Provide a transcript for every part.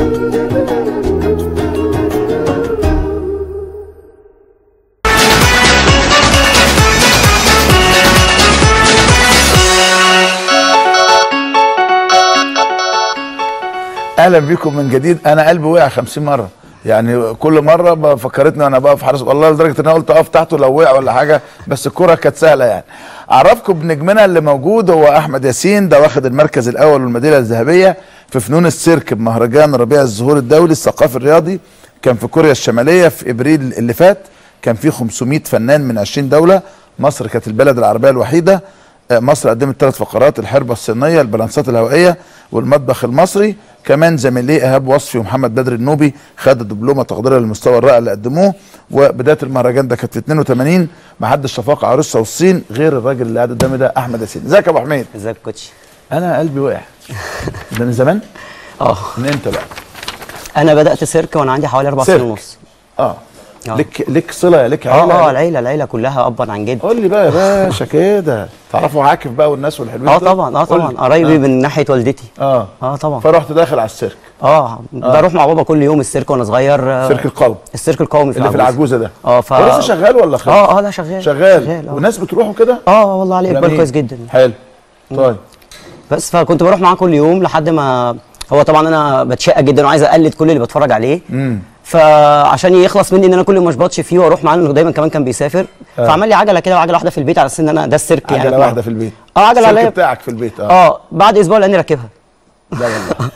اهلا بيكم من جديد انا قلبي وقع 50 مره يعني كل مره فكرتني وانا بقف حارس والله لدرجه ان انا قلت اقف تحته لو وقع ولا حاجه بس الكره كانت سهله يعني اعرفكم بنجمنا اللي موجود هو احمد ياسين ده واخد المركز الاول والميداليه الذهبيه في فنون السيرك بمهرجان ربيع الزهور الدولي الثقافي الرياضي كان في كوريا الشماليه في ابريل اللي فات كان في 500 فنان من 20 دوله مصر كانت البلد العربيه الوحيده آه، مصر قدمت ثلاث فقرات الحربه الصينيه البلانسات الهوائيه والمطبخ المصري كمان زميليه ايهاب وصفي ومحمد بدر النوبي خدوا دبلومه تقديريه للمستوى الرائع اللي قدموه وبدايه المهرجان ده كانت في 82 ما حدش شفاق عروسه والصين غير الراجل اللي قاعد قدامي ده احمد ياسين ازيك يا ابو حميد ازيك يا كوتش انا قلبي وقع ده من زمان اه من امتى بقى انا بدات سيرك وانا عندي حوالي اربع سيرك. سنين ونص اه آه. لك لك صله لك اه عيله اه العيله العيله كلها ابا عن جد قول لي بقى يا باشا كده تعرفوا عاكف بقى والناس والحلوين اه دول؟ طبعا اه قول طبعا لي. قرايبي من ناحيه والدتي اه اه طبعا فرحت داخل على السيرك اه بروح مع بابا كل يوم السيرك وانا صغير آه، سيرك القلب السيرك القومي في اللي في العجوزه ده اه ف هو لسه شغال ولا خلاص اه اه لا شغال شغال اه وناس بتروحوا كده اه والله عليه اقبال جميل. كويس جدا حلو طيب بس فكنت بروح معاه كل يوم لحد ما هو طبعا انا بتشقى جدا وعايز اقلد كل اللي بتفرج عليه امم فعشان يخلص مني ان انا كل يوم ما اشبطش فيه واروح معاه لانه دايما كمان كان بيسافر آه. فعمل لي عجله كده وعجله واحده في البيت على اساس ان انا ده السيرك يعني عجله واحده في البيت اه عجله السيرك عليا بتاعك في البيت اه اه بعد اسبوع لاني راكبها لا والله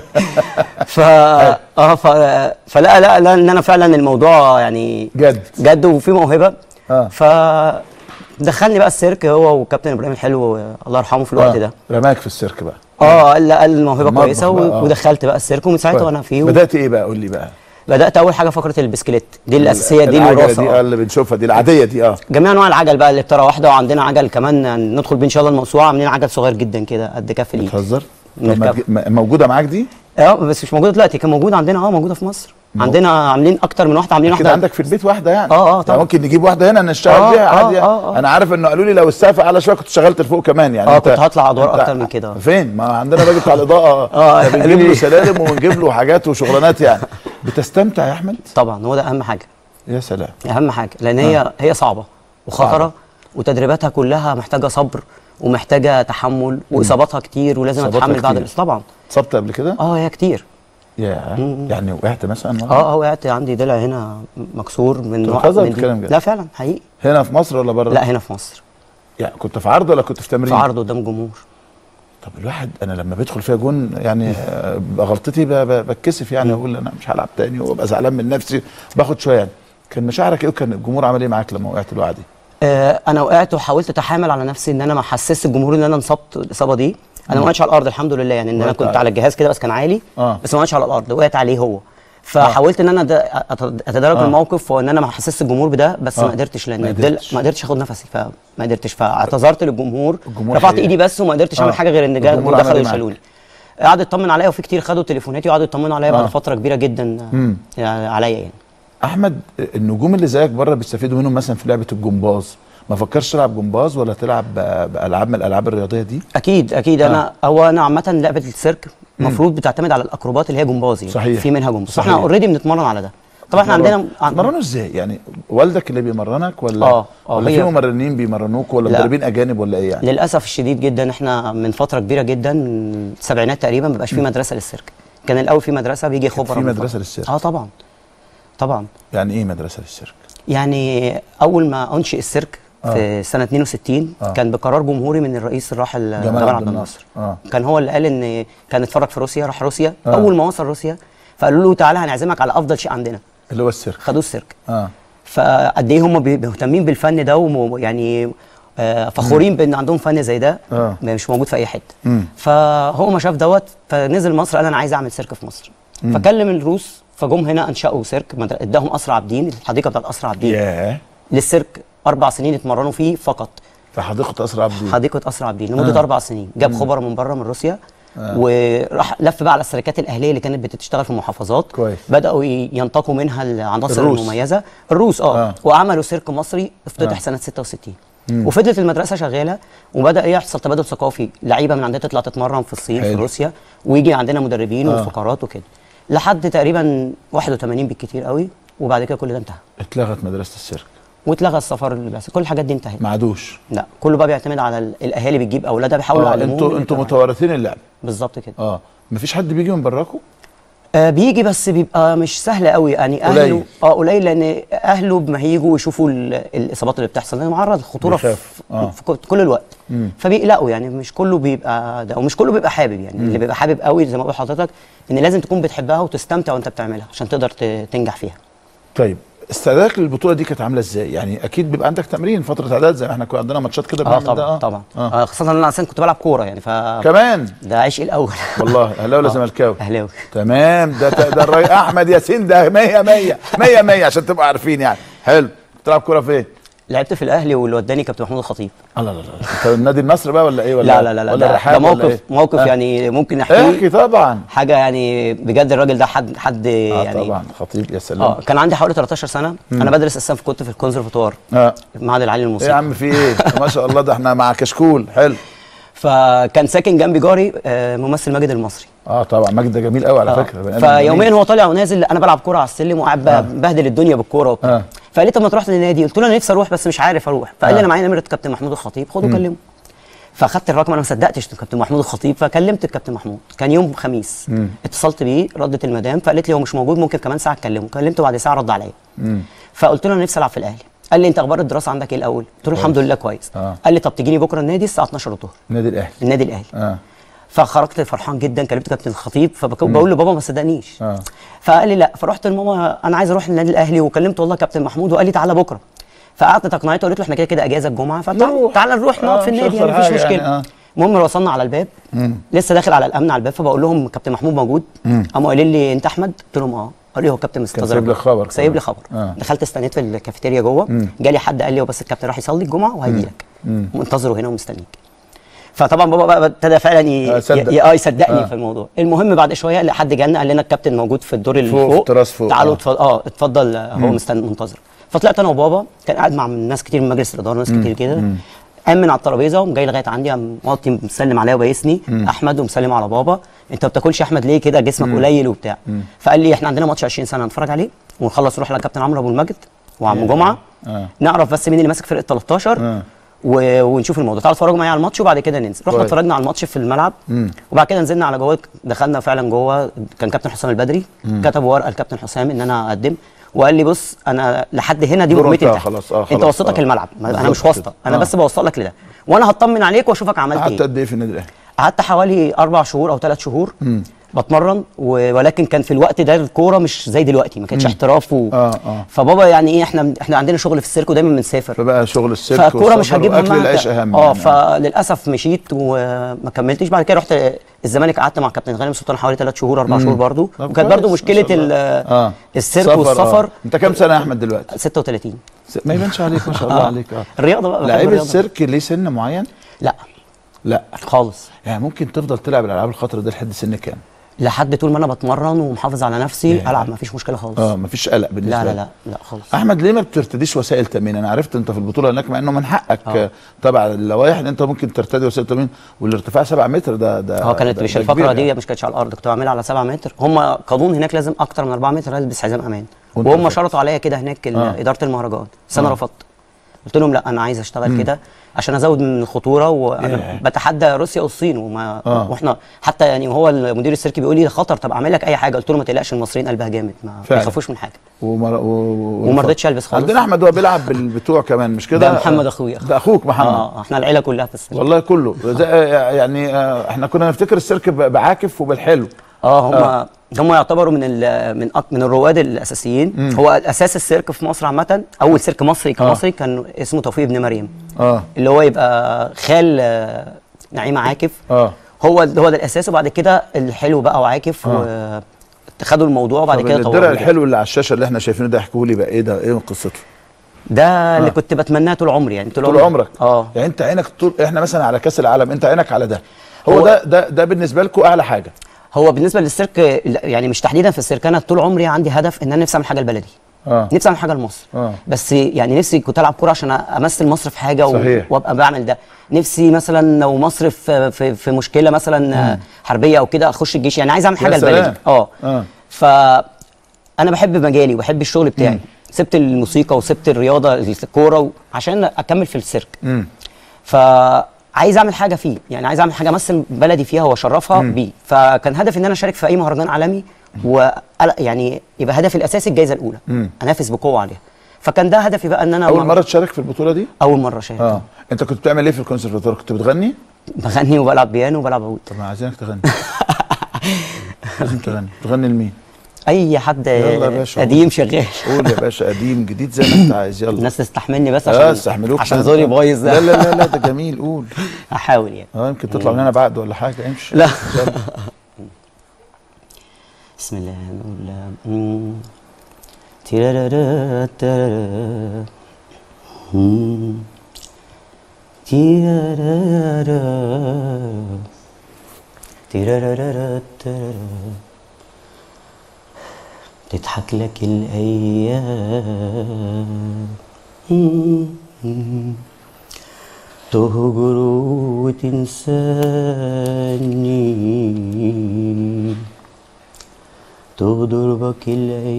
ف اه ف... فلا لا لا ان انا فعلا الموضوع يعني جد جد وفي موهبه اه ف دخلني بقى السيرك هو وكابتن ابراهيم الحلو الله يرحمه في الوقت آه. ده رماك في السيرك بقى اه قال قال الموهبه المطبخ كويسه بقى، آه. و... ودخلت بقى السيرك ومن ساعتها طيب. وانا فيه و... بدات ايه بقى قول لي بقى بدات اول حاجه فقره البسكليت دي الاساسيه دي العجلة الوراثه دي آه. آه، اللي بنشوفها دي العاديه دي اه جميع انواع العجل بقى اللي بترى واحده وعندنا عجل كمان ندخل بيه ان شاء الله الموسوعه عاملين عجل صغير جدا كده قد كف الايد بتهزر طب ما نركب. تجي- ما- موجوده معاك دي اه بس مش موجوده دلوقتي كان موجود عندنا اه موجوده في مصر مو- عندنا عاملين اكتر من واحده عاملين كده واحده عندك في البيت واحده يعني آه، آه، يعني طبعا. ممكن نجيب واحده هنا نشتغل آه، بيها آه، عادي آه، آه. انا عارف انه قالوا لي لو السقف اعلى شويه كنت اشتغلت لفوق كمان يعني آه، أنت- كنت هطلع أدوار أنت أكتر من كده. فين ما عندنا راجل بتاع الاضاءه آه، ده بنجيب قالوا له لي. سلالم ونجيب له حاجات وشغلانات يعني بتستمتع يا احمد طبعا هو ده اهم حاجه يا سلام اهم حاجه لان هي هي صعبه صعبة. وخطره وتدريباتها كلها محتاجه صبر ومحتاجه تحمل واصاباتها كتير ولازم إصاباتها اتحمل بعد كتير. الإصابة. طبعا اتصبت قبل كده اه هي كتير يا يعني وقعت مثلا مرة؟ اه اه وقعت عندي ضلع هنا مكسور من أنت نوع- بتهزر من دي. بتتكلم جد؟ لا فعلا حقيقي هنا في مصر ولا بره لا هنا في مصر يعني كنت في عرض ولا كنت في تمرين في عرض قدام جمهور طب الواحد انا لما بدخل فيها جون يعني آه، بغلطتي ب- ب- بتكسف يعني اقول انا مش هلعب تاني وابقى زعلان من نفسي باخد شويه يعني كان مشاعرك ايه وكان الجمهور عمل ايه معاك لما وقعت الوقعه دي؟ آه انا وقعت وحاولت اتحامل على نفسي ان انا ما احسسش الجمهور ان انا انصبت الاصابه دي انا ما وقعتش على الارض الحمد لله يعني ان انا وقعت كنت على- على الجهاز كده بس كان عالي آه. بس ما وقعتش على الارض وقعت عليه هو فحاولت ان انا د- أت- اتدارك آه. الموقف وان انا ما احسسش الجمهور بده بس آه. ما قدرتش لان ما الدل قدرتش. ما قدرتش اخد نفسي فما قدرتش فاعتذرت للجمهور الجمهور رفعت حقيقي. ايدي بس وما قدرتش اعمل آه. حاجه غير ان جا- الجمهور عمل دخلوا إيه معاك؟ يشيلوني قعد يطمن عليا وفي كتير خدوا تليفوناتي وقعدوا يطمنوا عليا بعد آه. فتره كبيره جدا مم. يعني عليا يعني احمد النجوم اللي زيك بره بيستفيدوا منهم مثلا في لعبه الجمباز ما فكرش تلعب جمباز ولا تلعب ب- بالعاب من الالعاب الرياضيه دي؟ اكيد اكيد انا هو انا عامه لعبه السيرك المفروض بتعتمد على الاكروبات اللي هي جمباز يعني صحيح. في منها جمباز صحيح. احنا اوريدي بنتمرن على ده طبعا احنا عندنا عن- تمرنوا ازاي؟ يعني والدك اللي بيمرنك ولا آه، آه، ولا هي- في ممرنين بيمرنوك ولا لا. مدربين اجانب ولا ايه يعني؟ للاسف الشديد جدا احنا من فتره كبيره جدا من السبعينات تقريبا ما بقاش في مدرسه للسيرك كان الاول في مدرسه بيجي خبراء في من مدرسة بره. للسيرك. اه طبعا طبعا يعني ايه مدرسه للسيرك؟ يعني اول ما انشئ السيرك في سنه 62 آه. كان بقرار جمهوري من الرئيس الراحل جمال عبد الناصر اه كان هو اللي قال ان كان اتفرج في روسيا راح روسيا آه. اول ما وصل روسيا فقالوا له تعالى هنعزمك على افضل شيء عندنا اللي هو السيرك خدوه السيرك اه فقد ايه هم بي- مهتمين بالفن ده ويعني فخورين بان عندهم فن زي ده آه. مش موجود في اي حته مم. فهو ما شاف دوت فنزل مصر قال انا عايز اعمل سيرك في مصر فكلم الروس فجم هنا انشأوا سيرك مدر- اداهم قصر عابدين الحديقه بتاعت قصر عابدين ياه للسيرك اربع سنين اتمرنوا فيه فقط في حديقه قصر عبد حديقه قصر عابدين لمده آه. اربع سنين جاب خبراء من بره من روسيا وراح لف بقى على الشركات الاهليه اللي كانت بتشتغل في المحافظات كويس. بداوا ي- ينتقوا منها العناصر الروس. المميزه الروس اه, آه. آه. وعملوا سيرك مصري افتتح آه. آه. سنه 66 وفضلت المدرسه شغاله وبدا يحصل تبادل ثقافي لعيبه من عندنا تطلع تتمرن في الصين حلو. في روسيا ويجي عندنا مدربين آه. آه. وفقرات وكده لحد تقريبا 81 بالكتير قوي وبعد كده كل ده انتهى اتلغت مدرسه السيرك واتلغى السفر للبعثه كل الحاجات دي انتهت ما عادوش لا كله بقى بيعتمد على ال- الاهالي بتجيب اولادها بيحاولوا اه يعلموهم انتوا اللي انتوا تبع- متوارثين اللعب بالظبط كده اه مفيش حد بيجي من براكم آه بيجي بس بيبقى مش سهل قوي يعني اهله قليل. اه قليل لان اهله ما هيجوا يشوفوا ال- الاصابات اللي بتحصل لانه معرض للخطوره في, بيخاف. آه. في كل- كل الوقت مم. فبيقلقوا يعني مش كله بيبقى ده ومش كله بيبقى حابب يعني اللي بيبقى حابب قوي زي ما بقول لحضرتك ان لازم تكون بتحبها وتستمتع وانت بتعملها عشان تقدر ت- تنجح فيها طيب استعدادك للبطوله دي كانت عامله ازاي؟ يعني اكيد بيبقى عندك تمرين فتره اعداد زي ما احنا كنا عندنا ماتشات كده اه بنعمل طبعا ده طبعا اه آه خاصه ان انا اصلا كنت بلعب كوره يعني ف كمان ده عشقي الاول والله اهلاوي ولا زملكاوي؟ اهلاوي تمام ده ده, ده الراجل احمد ياسين ده 100 100 100 100 عشان تبقوا عارفين يعني حلو بتلعب كوره فين؟ لعبت في الاهلي واللي وداني كابتن محمود الخطيب الله لا لا انت نادي النصر بقى ولا ايه ولا لا لا لا لا ولا ده, الرحاب ده ولا موقف إيه؟ موقف آه. يعني ممكن نحكيه احكي طبعا حاجه يعني بجد الراجل ده حد حد اه يعني طبعا خطيب يا سلام اه كان عندي حوالي 13 سنه انا بدرس اساسا كنت في الكونسرفتوار اه المعهد العالي ايه يا للموسيقى عم في ايه؟ ما شاء الله ده احنا مع كشكول حلو فكان ساكن جنبي جاري آه، ممثل ماجد المصري اه طبعا مجد ده جميل قوي على آه. فكره بني آدم فيوميا جميل. هو طالع ونازل انا بلعب كوره على السلم وقاعد ب- آه. بهدل الدنيا بالكوره وبتاع آه. فقال لي طب ما تروح للنادي قلت له انا نفسي اروح بس مش عارف اروح فقال لي آه. انا معايا نمره كابتن محمود الخطيب خده كلمه فاخدت الرقم انا ما صدقتش كابتن محمود الخطيب فكلمت الكابتن محمود كان يوم خميس مم. اتصلت بيه ردت المدام فقالت لي هو مش موجود ممكن كمان ساعه اكلمه كلمته بعد ساعه رد عليا مم. فقلت له انا نفسي العب في الاهلي قال لي انت اخبار الدراسه عندك ايه الاول قلت له الحمد لله كويس آه. قال لي طب تجيني بكره النادي الساعه 12 الظهر نادي الاهلي النادي الاهلي اه فخرجت فرحان جدا كلمت كابتن الخطيب فبقول لبابا ما صدقنيش اه فقال لي لا فرحت لماما انا عايز اروح النادي الاهلي وكلمت والله كابتن محمود وقال لي تعالى بكره فقعدت اقنعته وقلت له احنا كده كده اجازه الجمعه فتعالى نروح. تعالى نروح نقعد آه، في مش النادي هيخسر يعني مفيش حاجة مشكله يعني، آه. المهم وصلنا على الباب مم. لسه داخل على الامن على الباب فبقول لهم كابتن محمود موجود قاموا قايلين لي انت احمد قلت لهم اه قال لي هو كابتن مستظهر سايب لك خبر سايب لي كمان. خبر آه. دخلت استنيت في الكافيتيريا جوه جالي حد قال لي هو بس الكابتن راح يصلي الجمعه وهيجي لك منتظره هنا ومستنيك فطبعا بابا بقى ابتدى فعلا ي- آه، صدق. ي- اه يصدقني آه. في الموضوع المهم بعد شويه لا حد جالنا قال لنا الكابتن موجود في الدور اللي فوق، فوق, في التراس فوق، تعالوا آه. اتفضل اه اتفضل آه، هو مستني منتظر فطلعت انا وبابا كان قاعد مع ناس كتير من مجلس الاداره ناس كتير كده قام من على الترابيزه وقام جاي لغايه عندي قام واطي مسلم عليا وبايسني احمد ومسلم على بابا انت ما بتاكلش يا احمد ليه كده جسمك قليل وبتاع فقال لي احنا عندنا ماتش 20 سنه نتفرج عليه ونخلص نروح لكابتن عمرو ابو المجد وعم جمعه آه. نعرف بس مين اللي ماسك فرقه 13 آه. و... ونشوف الموضوع تعالوا اتفرجوا معايا على الماتش وبعد كده ننزل رحنا كويس. اتفرجنا على الماتش في الملعب وبعد كده نزلنا على جوه دخلنا فعلا جوه كان كابتن حسام البدري كتب ورقه لكابتن حسام ان انا اقدم وقال لي بص انا لحد هنا دي دور مهمتي انتهى انت خلاص، آه، انت خلاص، وسطك آه. الملعب ما- انا بالظبط مش واسطه كده. انا آه. بس بوصل لك لده وانا هطمن عليك واشوفك عملت قعدت ايه قد ايه في النادي الاهلي؟ قعدت حوالي اربع شهور او ثلاث شهور بتمرن و... ولكن كان في الوقت ده الكوره مش زي دلوقتي ما كانتش احتراف و... آه، آه. فبابا يعني ايه احنا احنا عندنا شغل في السيرك ودايما بنسافر فبقى شغل السيرك فالكوره مش والسفر هتجيب واكل همها العيش ك- اهم اه يعني. فللاسف مشيت وما كملتش بعد كده رحت الزمالك قعدت مع كابتن غانم سلطان حوالي ثلاث شهور اربع شهور برضو طب وكانت كويس، برضو ما مشكله شاء الله. ال- اه السيرك سفر، والسفر آه. انت كام سنه يا احمد دلوقتي؟ 36 س- ما يبانش عليك ما شاء الله آه. عليك اه الرياضه بقى بحب لعيب الرياضة. السيرك ليه سن معين؟ لا لا خالص يعني ممكن تفضل تلعب الالعاب الخطره دي لحد سن كام؟ لحد طول ما انا بتمرن ومحافظ على نفسي ياه. العب مفيش مشكله خالص اه مفيش قلق بالنسبه لا لا لك. لا لا خالص احمد ليه ما بترتديش وسائل تامين انا عرفت انت في البطوله هناك مع انه من حقك آه. آه. تبع اللوائح ان انت ممكن ترتدي وسائل تامين والارتفاع 7 متر ده ده اه كانت ده- مش ده الفقره كبير دي يعني. مش كانتش على الارض كنت بعملها على 7 متر هم قانون هناك لازم اكتر من 4 متر البس حزام امان وانت وهم رفضت. شرطوا عليا كده هناك ال- آه. اداره المهرجان بس انا آه. رفضت قلت لهم لا انا عايز اشتغل كده عشان ازود من الخطوره وانا ياه. بتحدى روسيا والصين وما آه. واحنا حتى يعني هو المدير السيركي بيقول لي ده خطر طب اعمل لك اي حاجه قلت له ما تقلقش المصريين قلبها جامد ما فعلا. بيخافوش من حاجه ومر... و... و... وما رضيتش ألبس خالص. عندنا احمد هو بيلعب بالبتوع كمان مش كده ده محمد أخويا. ده اخوك محمد اه احنا العيله كلها في السيرك والله كله زي يعني آه، احنا كنا نفتكر السيرك ب- بعاكف وبالحلو اه هم هم يعتبروا من ال من أك من الرواد الاساسيين هو اساس السيرك في مصر عامه اول سيرك مصري كمصري كان اسمه توفيق بن مريم اه اللي هو يبقى خال آه، نعيمه عاكف اه هو هو ده الاساس وبعد كده الحلو بقى وعاكف و خدوا الموضوع وبعد طب كده الدرع طوروه الحلو اللي على الشاشه اللي احنا شايفينه ده احكوا لي بقى ايه ده ايه قصته ده اللي كنت بتمناه طول عمري يعني طول, طول عمرك اه يعني انت عينك طول احنا مثلا على كاس العالم انت عينك على ده هو, هو- ده ده ده بالنسبه لكم اعلى حاجه هو بالنسبه للسيرك لا، يعني مش تحديدا في السيرك انا طول عمري عندي هدف ان انا نفسي اعمل حاجه لبلدي اه نفسي اعمل حاجه لمصر آه. بس يعني نفسي كنت العب كوره عشان امثل مصر في حاجه و- صحيح. وابقى بعمل ده نفسي مثلا لو مصر في في, في مشكله مثلا آه، حربيه او كده اخش الجيش يعني عايز اعمل يا حاجه سلام. لبلدي اه اه ف انا بحب مجالي وبحب الشغل بتاعي سبت الموسيقى وسبت الرياضه الكوره عشان اكمل في السيرك مم. فعايز اعمل حاجه فيه يعني عايز اعمل حاجه امثل بلدي فيها واشرفها بيه فكان هدفي ان انا اشارك في اي مهرجان عالمي و يعني يبقى هدفي الاساسي الجائزه الاولى مم. انافس بقوه عليها فكان ده هدفي بقى ان انا اول مره تشارك في البطوله دي اول مره شاهد اه انت كنت بتعمل ايه في الكونسرفتوار كنت بتغني بغني وبلعب بيانو وبلعب عود طب ما عايزينك تغني لازم تغني تغني لمين اي حد يلا يا باشا. قديم شغال قول يا باشا قديم جديد زي ما انت عايز يلا الناس تستحملني بس اه عشان استحملوك عشان ده. زوري بايظ لا ده لا لا لا ده جميل قول هحاول يعني اه يمكن تطلع لنا بعد ولا حاجه امشي لا. يلا. بسم الله نقول مم. تيرارارا تارارا. مم. تيرارارا. تيرارارا تارارا. تضحك لك الأيام مم. تهجر وتنساني تغدر بك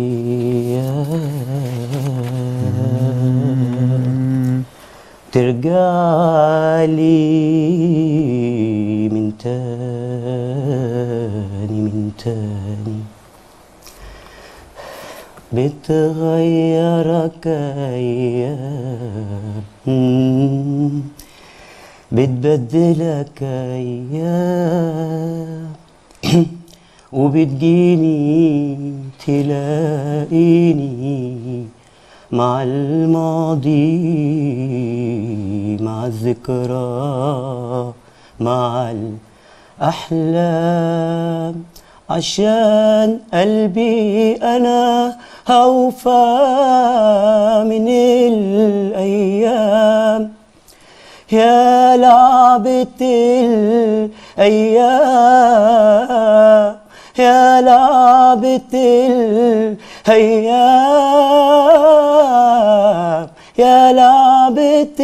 الأيام ترجع لي من تاني من تاني بتغيرك أيام بتبدلك أيام وبتجيني تلاقيني مع الماضي مع الذكرى مع الأحلام عشان قلبي أنا هوفى من الأيام يا لعبة الأيام يا لعبة الأيام يا لعبة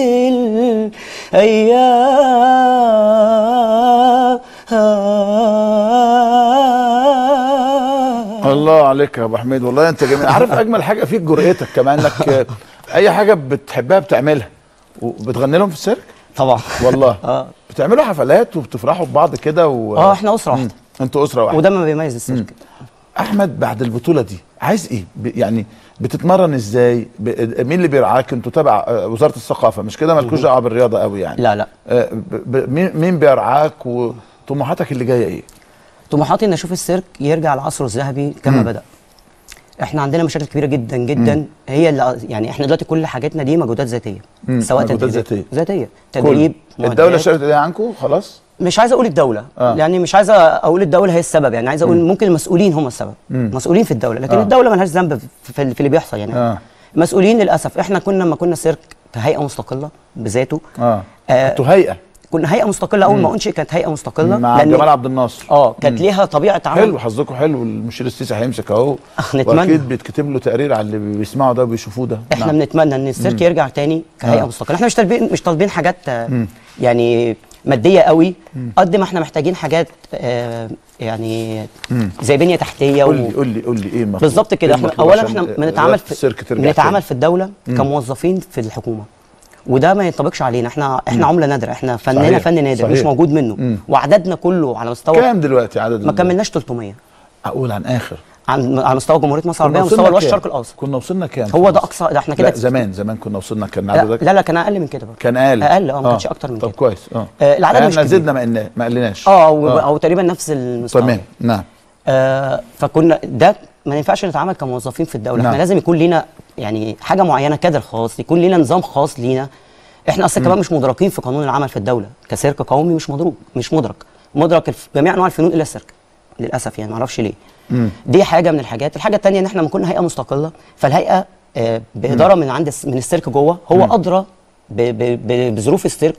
الأيام الله عليك يا ابو حميد والله انت جميل عارف اجمل حاجه فيك جرأتك كمان انك آه، اي حاجه بتحبها بتعملها وبتغني لهم في السيرك طبعا والله اه بتعملوا حفلات وبتفرحوا ببعض كده و... اه احنا أسرة واحدة انتوا اسره واحده وده ما بيميز السيرك احمد بعد البطوله دي عايز ايه ب... يعني بتتمرن ازاي ب... مين اللي بيرعاك انتوا تبع آه، وزاره الثقافه مش كده مالكوش دعوه بالرياضه قوي يعني لا لا آه، ب... ب... مين مين بيرعاك وطموحاتك اللي جايه ايه طموحاتي ان اشوف السيرك يرجع لعصره الذهبي كما بدا احنا عندنا مشاكل كبيره جدا جدا هي اللي يعني احنا دلوقتي كل حاجاتنا دي مجهودات ذاتيه مم، سواء مجهودات تدريب- ذاتية. ذاتيه تدريب كل. الدوله معدات. شالت ايديها عنكم خلاص مش عايز اقول الدوله آه. آه. يعني مش عايز اقول الدوله هي السبب يعني عايز اقول ممكن المسؤولين هم السبب مم. مسؤولين في الدوله لكن آه. آه. الدوله ملهاش ذنب في, في, في اللي بيحصل يعني اه مسؤولين للاسف احنا كنا لما كنا سيرك كهيئه مستقله بذاته اه آه. انتوا هيئه كنا هيئه مستقله اول ما انشئ كانت هيئه مستقله مع لأن- جمال عبد الناصر اه كانت ليها طبيعه عمل حلو حظكم حلو المشير السيسي هيمسك اهو نتمنى. واكيد بيتكتب له تقرير على اللي بيسمعوا ده وبيشوفوه ده احنا نعم. بنتمنى ان السيرك يرجع تاني كهيئه آه. مستقله احنا مش طالبين مش طالبين حاجات آه، يعني ماديه قوي قد ما احنا محتاجين حاجات آه، يعني زي بنيه تحتيه قول و... لي قول لي قول لي ايه المطلوب بالظبط كده إيه احنا المطلوب اولا عشان احنا رياضة بنتعامل في السيرك ترجع بنتعامل تاني؟ في الدوله كموظفين في الحكومه وده ما ينطبقش علينا احنا احنا عمله نادره احنا فننا صحيح، فن نادر صحيح. مش موجود منه مم. وعددنا كله على مستوى كام دلوقتي عدد ما ال- كملناش 300 اقول عن اخر عن على مستوى جمهوريه مصر كنا العربيه وصلنا ومستوى الوسط كام؟ الشرق الاوسط كنا وصلنا كام هو في ده مصر؟ اقصى ده احنا كده لا زمان زمان كنا وصلنا كان لا, عددك لا لا كان اقل من كده بقى كان اقل اقل اه ما كانش اكتر من طب كده كويس اه آه، العدد يعني مش احنا كبير. زدنا ما قلنا ما قلناش اه او, أو تقريبا نفس المستوى تمام نعم آه فكنا ده ما ينفعش نتعامل كموظفين في الدوله نعم. احنا لازم يكون لينا يعني حاجه معينه كادر خاص يكون لينا نظام خاص لينا احنا اصلا كمان مش مدركين في قانون العمل في الدوله كسيرك قومي مش مدروك مش مدرك مدرك في جميع انواع الفنون الا السيرك للاسف يعني ما اعرفش ليه مم. دي حاجه من الحاجات الحاجه الثانيه ان احنا لما كنا هيئه مستقله فالهيئه آه، باداره من عند الس- من السيرك جوه هو ادرى ب- ب- ب- بظروف السيرك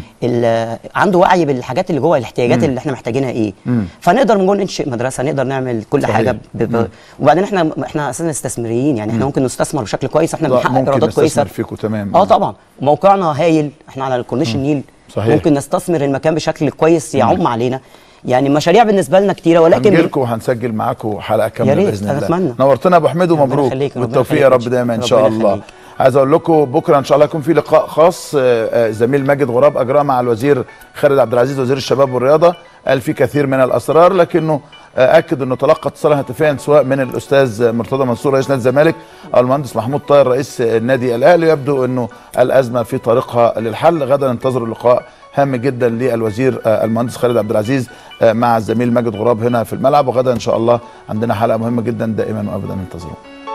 وال- عنده وعي بالحاجات اللي جوه الاحتياجات اللي احنا محتاجينها ايه مم. فنقدر من جوه ننشئ مدرسه نقدر نعمل كل صحيح. حاجه ب... ب... وبعدين احنا احنا اساسا استثماريين يعني احنا ممكن نستثمر بشكل كويس احنا لا، بنحقق ممكن ايرادات نستثمر كويسه فيكم تمام اه طبعا موقعنا هايل احنا على الكورنيش النيل صحيح. ممكن نستثمر المكان بشكل كويس يعم علينا يعني مشاريع بالنسبه لنا كتيره ولكن هنجيلكم وهنسجل معاكم حلقه كامله يا ريت، باذن أنا الله أتمنى. نورتنا يا ابو حميد ومبروك يخليك، ربنا بالتوفيق يا يخليك. رب دايما ان شاء ربنا الله يخليك. عايز اقول لكم بكره ان شاء الله يكون في لقاء خاص آه، آه، زميل ماجد غراب اجراه مع الوزير خالد عبد العزيز وزير الشباب والرياضه قال في كثير من الاسرار لكنه آه، اكد انه تلقى اتصالا هاتفيا سواء من الاستاذ مرتضى منصور رئيس نادي الزمالك او المهندس محمود طاهر رئيس النادي الاهلي يبدو انه الازمه في طريقها للحل غدا انتظروا لقاء هام جدا للوزير آه، المهندس خالد عبد العزيز آه، مع الزميل ماجد غراب هنا في الملعب وغدا ان شاء الله عندنا حلقه مهمه جدا دائما وابدا انتظروا